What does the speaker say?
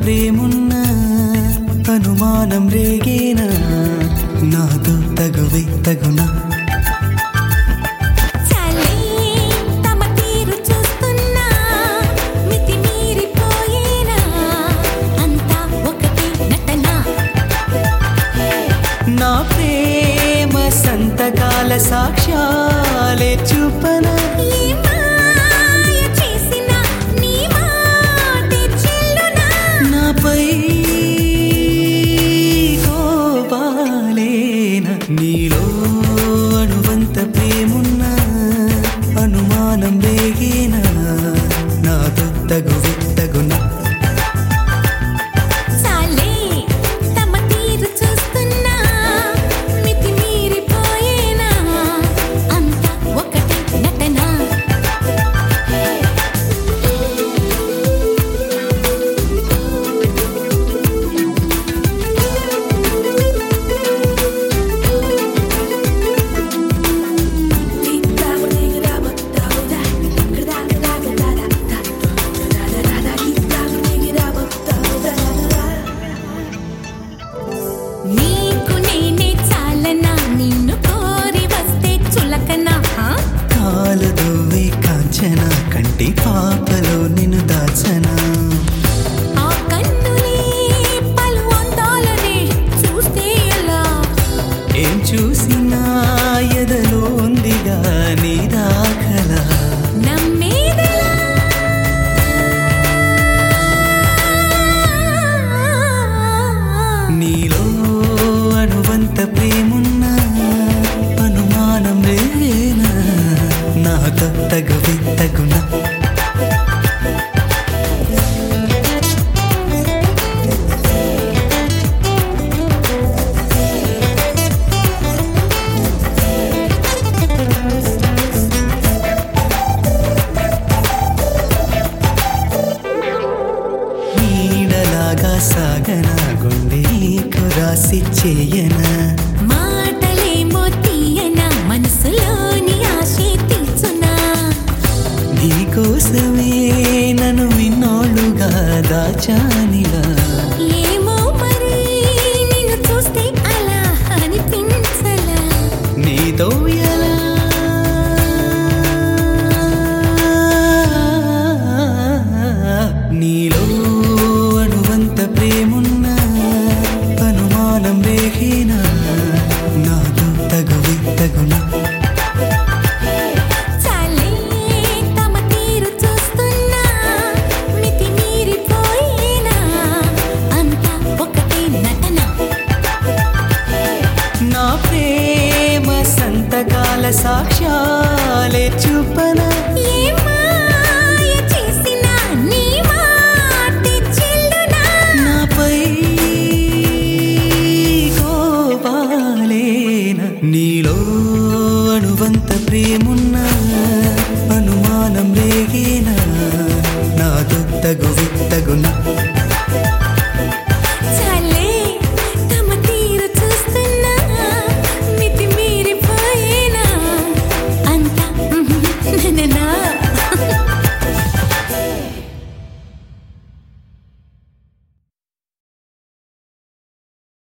ప్రేమున్నా అనుమానం రేగేనా నాతో తగువే తగునా చాలే తమ తీరు చూస్తున్నా మితి మీరిపోయేనా అంతా ఒకటే నటన నా ప్రేమ సంతకాల సాక్ష్యాలే చూపనా ఈ మాయ చేసిన నీ మాటే చెల్లునా నాపై కోపాలేన నీలో అణువంత ప్రేమున్నా అనుమానం రేగేనా నాతో తగువే తగునా చాలే తమ తీరు చూస్తున్నా మితి మీరిపోయేనా అంతా ఒకటే నటన నీకు నేనే చాలనా నిన్ను కోరి వస్తే చులకనా హా? కాలు దువ్వే కాంచన కంటి పాపలో నిన్ను దాచనా ఆ కన్నులే పలు అందాలనే చూస్తే ఎలా ఏం చూసినా ఎదలో ఉందిగా నీ దాఖలా నమ్మేదెలా నీలో అణువంత ప్రేమున్నా అనుమానం రేనా నాతో తగువే తగునా నీడలాగా సాగన గుండె నీకు రాసి చేయనా మాటలేమో తీయనా మనసులోని ఆశే తీర్చునా నీకోసమే నన్ను విన్నోళ్ళుగా దాచానిలా ఏమో మరి నిన్ను చూస్తే అలా అనిపించలా నీతో ఎలా నీలో అణువంత ప్రేమున్నా అనుమానం రేగేనా నాతో తగువే తగునా చాలే తమ తీరు చూస్తున్నా మితి మీరిపోయేనా అంతా ఒకటే నటన నా ప్రేమ సంతకాల సాక్ష్యాలే చూపనా ఏ మాయ చేసినా నీ మాటే చెల్లునా నాపై కోపాలేన నీలో అణువంత ప్రేమున్నా అనుమానం రేగేనా నాతో తగువే